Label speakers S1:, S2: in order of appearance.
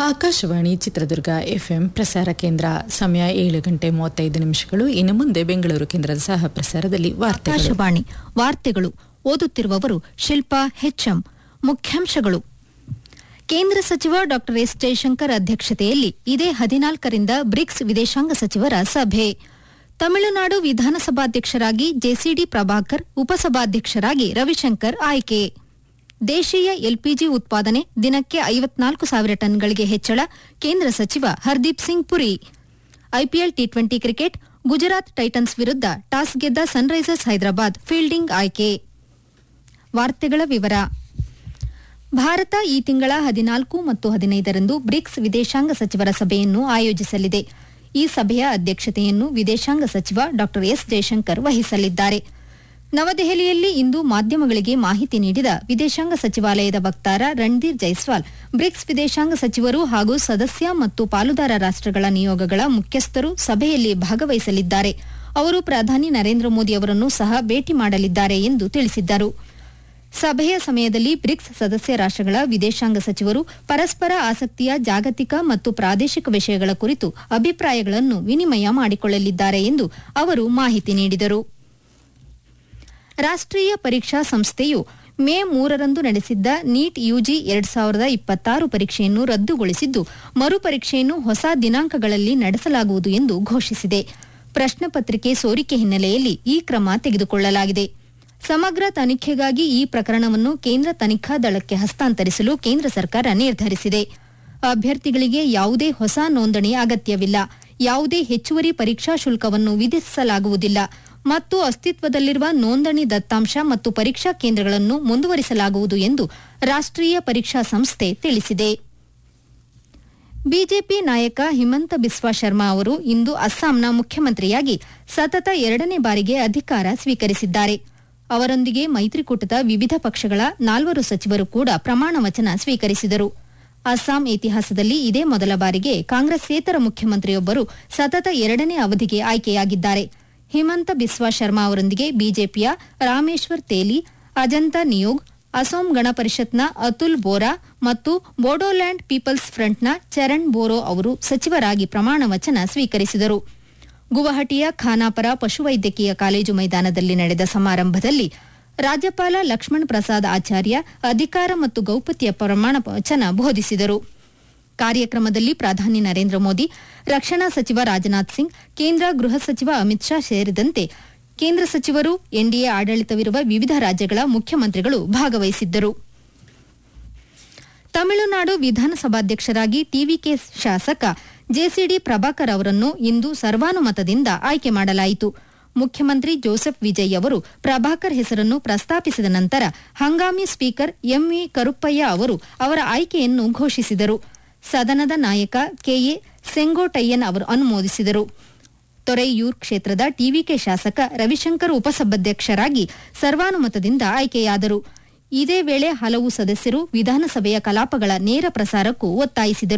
S1: Akashvani Chitradurga FM ಪ್ರಸಾರ ಕೇಂದ್ರ ಸಮಯ ಏಳು ಗಂಟೆ ಮೂವತ್ತೈದು ನಿಮಿಷಗಳು ಇನ್ನು ಮುಂದೆ ಬೆಂಗಳೂರು ಕೇಂದ್ರದ ಸಹ ಪ್ರಸಾರದಲ್ಲಿ ವಾರ್ತೆಗಳು
S2: ಆಕಾಶವಾಣಿ ವಾರ್ತೆಗಳು ಓದುತ್ತಿರುವವರು ಶಿಲ್ಪಾ ಹೆಚ್ಎಂ ಮುಖ್ಯಾಂಶಗಳು ಕೇಂದ್ರ ಸಚಿವ ಡಾ ಎಸ್ ಜಯಶಂಕರ್ ಅಧ್ಯಕ್ಷತೆಯಲ್ಲಿ ಇದೇ ಹದಿನಾಲ್ಕರಿಂದ ಬ್ರಿಕ್ಸ್ ವಿದೇಶಾಂಗ ಸಚಿವರ ಸಭೆ ತಮಿಳುನಾಡು ವಿಧಾನಸಭಾಧ್ಯಕ್ಷರಾಗಿ ಜೆಸಿಡಿ ಪ್ರಭಾಕರ್ ಉಪಸಭಾಧ್ಯಕ್ಷರಾಗಿ ರವಿಶಂಕರ್ ಆಯ್ಕೆ ದೇಶೀಯ ಎಲ್ಪಿಜಿ ಉತ್ಪಾದನೆ ದಿನಕ್ಕೆ ಐವತ್ನಾಲ್ಕು ಸಾವಿರ ಟನ್ಗಳಿಗೆ ಹೆಚ್ಚಳ ಕೇಂದ್ರ ಸಚಿವ Hardeep Singh Puri IPL T twenty cricket Gujarat Titans ವಿರುದ್ಧ ಟಾಸ್ ಗೆದ್ದ ಸನ್ರೈಸರ್ಸ್ ಹೈದರಾಬಾದ್ ಫೀಲ್ಡಿಂಗ್ ಆಯ್ಕೆ ವಾರ್ತೆಗಳ ವಿವರ ಭಾರತ ಈ ತಿಂಗಳ ಹದಿನಾಲ್ಕು ಮತ್ತು ಹದಿನೈದರಂದು ಬ್ರಿಕ್ಸ್ ವಿದೇಶಾಂಗ ಸಚಿವರ ಸಭೆಯನ್ನು ಆಯೋಜಿಸಲಿದೆ ಈ ಸಭೆಯ ಅಧ್ಯಕ್ಷತೆಯನ್ನು ವಿದೇಶಾಂಗ ಸಚಿವ ಡಾ ಎಸ್ ಜಯಶಂಕರ್ ವಹಿಸಲಿದ್ದಾರೆ ನವದೆಹಲಿಯಲ್ಲಿ ಇಂದು ಮಾಧ್ಯಮಗಳಿಗೆ ಮಾಹಿತಿ ನೀಡಿದ ವಿದೇಶಾಂಗ ಸಚಿವಾಲಯದ ವಕ್ತಾರ ರಣಧೀರ್ ಜೈಸ್ವಾಲ್ ಬ್ರಿಕ್ಸ್ ವಿದೇಶಾಂಗ ಸಚಿವರು ಹಾಗೂ ಸದಸ್ಯ ಮತ್ತು ಪಾಲುದಾರ ರಾಷ್ಟಗಳ ನಿಯೋಗಗಳ ಮುಖ್ಯಸ್ಥರು ಸಭೆಯಲ್ಲಿ ಭಾಗವಹಿಸಲಿದ್ದಾರೆ ಅವರು ಪ್ರಧಾನಿ ನರೇಂದ್ರ ಮೋದಿ ಅವರನ್ನು ಸಹ ಭೇಟಿ ಮಾಡಲಿದ್ದಾರೆ ಎಂದು ತಿಳಿಸಿದ್ದರು ಸಭೆಯ ಸಮಯದಲ್ಲಿ ಬ್ರಿಕ್ಸ್ ಸದಸ್ಯ ರಾಷ್ಟಗಳ ವಿದೇಶಾಂಗ ಸಚಿವರು ಪರಸ್ಪರ ಆಸಕ್ತಿಯ ಜಾಗತಿಕ ಮತ್ತು ಪ್ರಾದೇಶಿಕ ವಿಷಯಗಳ ಕುರಿತು ಅಭಿಪ್ರಾಯಗಳನ್ನು ವಿನಿಮಯ ಮಾಡಿಕೊಳ್ಳಲಿದ್ದಾರೆ ಎಂದು ಅವರು ಮಾಹಿತಿ ನೀಡಿದರು ರಾಷ್ಟ್ರೀಯ ಪರೀಕ್ಷಾ ಸಂಸ್ಥೆಯು ಮೇ ಮೂರರಂದು ನಡೆಸಿದ್ದ ನೀಟ್ ಯುಜಿ ಎರಡ್ ಸಾವಿರದ ಇಪ್ಪತ್ತಾರು ಪರೀಕ್ಷೆಯನ್ನು ರದ್ದುಗೊಳಿಸಿದ್ದು ಮರುಪರೀಕ್ಷೆಯನ್ನು ಹೊಸ ದಿನಾಂಕಗಳಲ್ಲಿ ನಡೆಸಲಾಗುವುದು ಎಂದು ಘೋಷಿಸಿದೆ ಪ್ರಶ್ನೆ ಪತ್ರಿಕೆ ಸೋರಿಕೆ ಹಿನ್ನೆಲೆಯಲ್ಲಿ ಈ ಕ್ರಮ ತೆಗೆದುಕೊಳ್ಳಲಾಗಿದೆ ಸಮಗ್ರ ತನಿಖೆಗಾಗಿ ಈ ಪ್ರಕರಣವನ್ನು ಕೇಂದ್ರ ತನಿಖಾ ದಳಕ್ಕೆ ಹಸ್ತಾಂತರಿಸಲು ಕೇಂದ್ರ ಸರ್ಕಾರ ನಿರ್ಧರಿಸಿದೆ ಅಭ್ಯರ್ಥಿಗಳಿಗೆ ಯಾವುದೇ ಹೊಸ ನೋಂದಣಿ ಅಗತ್ಯವಿಲ್ಲ ಯಾವುದೇ ಹೆಚ್ಚುವರಿ ಪರೀಕ್ಷಾ ಶುಲ್ಕವನ್ನು ವಿಧಿಸಲಾಗುವುದಿಲ್ಲ ಮತ್ತು ಅಸ್ತಿತ್ವದಲ್ಲಿರುವ ನೋಂದಣಿ ದತ್ತಾಂಶ ಮತ್ತು ಪರೀಕ್ಷಾ ಕೇಂದ್ರಗಳನ್ನು ಮುಂದುವರಿಸಲಾಗುವುದು ಎಂದು ರಾಷ್ಟ್ರೀಯ ಪರೀಕ್ಷಾ ಸಂಸ್ಥೆ ತಿಳಿಸಿದೆ ಬಿಜೆಪಿ ನಾಯಕ ಹಿಮಂತ ಬಿಸ್ವಾ ಶರ್ಮಾ ಅವರು ಇಂದು ಅಸ್ಸಾಂನ ಮುಖ್ಯಮಂತ್ರಿಯಾಗಿ ಸತತ ಎರಡನೇ ಬಾರಿಗೆ ಅಧಿಕಾರ ಸ್ವೀಕರಿಸಿದ್ದಾರೆ ಅವರೊಂದಿಗೆ ಮೈತ್ರಿಕೂಟದ ವಿವಿಧ ಪಕ್ಷಗಳ ನಾಲ್ವರು ಸಚಿವರು ಕೂಡ ಪ್ರಮಾಣ ವಚನ ಸ್ವೀಕರಿಸಿದರು ಅಸ್ಸಾಂ ಇತಿಹಾಸದಲ್ಲಿ ಇದೇ ಮೊದಲ ಬಾರಿಗೆ ಕಾಂಗ್ರೆಸ್ಸೇತರ ಮುಖ್ಯಮಂತ್ರಿಯೊಬ್ಬರು ಸತತ ಎರಡನೇ ಅವಧಿಗೆ ಆಯ್ಕೆಯಾಗಿದ್ದಾರೆ ಹಿಮಂತ ಬಿಸ್ವಾ ಶರ್ಮಾ ಅವರೊಂದಿಗೆ ಬಿಜೆಪಿಯ ರಾಮೇಶ್ವರ್ ತೇಲಿ ಅಜಂತಾ ನಿಯೋಗ್ ಅಸೋಂ ಗಣ ಪರಿಷತ್ನ ಅತುಲ್ ಬೋರಾ ಮತ್ತು ಬೋಡೋಲ್ಯಾಂಡ್ ಪೀಪಲ್ಸ್ ಫ್ರಂಟ್ನ ಚರಣ್ ಬೋರೋ ಅವರು ಸಚಿವರಾಗಿ ಪ್ರಮಾಣ ವಚನ ಸ್ವೀಕರಿಸಿದರು ಗುವಾಹಟಿಯ ಖಾನಾಪರ ಪಶುವೈದ್ಯಕೀಯ ಕಾಲೇಜು ಮೈದಾನದಲ್ಲಿ ನಡೆದ ಸಮಾರಂಭದಲ್ಲಿ ರಾಜ್ಯಪಾಲ ಲಕ್ಷ್ಮಣ್ ಪ್ರಸಾದ್ ಆಚಾರ್ಯ ಅಧಿಕಾರ ಮತ್ತು ಗೌಪ್ಯತೆಯ ಪ್ರಮಾಣ ವಚನ ಬೋಧಿಸಿದರು ಕಾರ್ಯಕ್ರಮದಲ್ಲಿ ಪ್ರಧಾನಿ ನರೇಂದ್ರ ಮೋದಿ ರಕ್ಷಣಾ ಸಚಿವ ರಾಜನಾಥ್ ಸಿಂಗ್ ಕೇಂದ್ರ ಗೃಹ ಸಚಿವ ಅಮಿತ್ ಶಾ ಸೇರಿದಂತೆ ಕೇಂದ್ರ ಸಚಿವರು ಎನ್ಡಿಎ ಆಡಳಿತವಿರುವ ವಿವಿಧ ರಾಜ್ಯಗಳ ಮುಖ್ಯಮಂತ್ರಿಗಳು ಭಾಗವಹಿಸಿದ್ದರು ತಮಿಳುನಾಡು ವಿಧಾನಸಭಾಧ್ಯಕ್ಷರಾಗಿ ಟಿವಿಕೆ ಶಾಸಕ ಜೆಸಿಡಿ ಪ್ರಭಾಕರ್ ಅವರನ್ನು ಇಂದು ಸರ್ವಾನುಮತದಿಂದ ಆಯ್ಕೆ ಮಾಡಲಾಯಿತು ಮುಖ್ಯಮಂತ್ರಿ ಜೋಸೆಫ್ ವಿಜಯ್ ಅವರು ಪ್ರಭಾಕರ್ ಹೆಸರನ್ನು ಪ್ರಸ್ತಾಪಿಸಿದ ನಂತರ ಹಂಗಾಮಿ ಸ್ಪೀಕರ್ ಎಂವಿ ಕರುಪ್ಪಯ್ಯ ಅವರು ಅವರ ಆಯ್ಕೆಯನ್ನು ಘೋಷಿಸಿದರು ಸದನದ ನಾಯಕ ಕೆಎ ಸೆಂಗೋಟಯ್ಯನ್ ಅವರು ಅನುಮೋದಿಸಿದರು ತೊರೈಯೂರ್ ಕ್ಷೇತ್ರದ ಟಿವಿಕೆ ಶಾಸಕ ರವಿಶಂಕರ್ ಉಪಸಭಾಧ್ಯಕ್ಷರಾಗಿ ಸರ್ವಾನುಮತದಿಂದ ಆಯ್ಕೆಯಾದರು ಇದೇ ವೇಳೆ ಹಲವು ಸದಸ್ಯರು ವಿಧಾನಸಭೆಯ ಕಲಾಪಗಳ ನೇರ ಪ್ರಸಾರಕ್ಕೂ ಒತ್ತಾಯಿಸಿದರು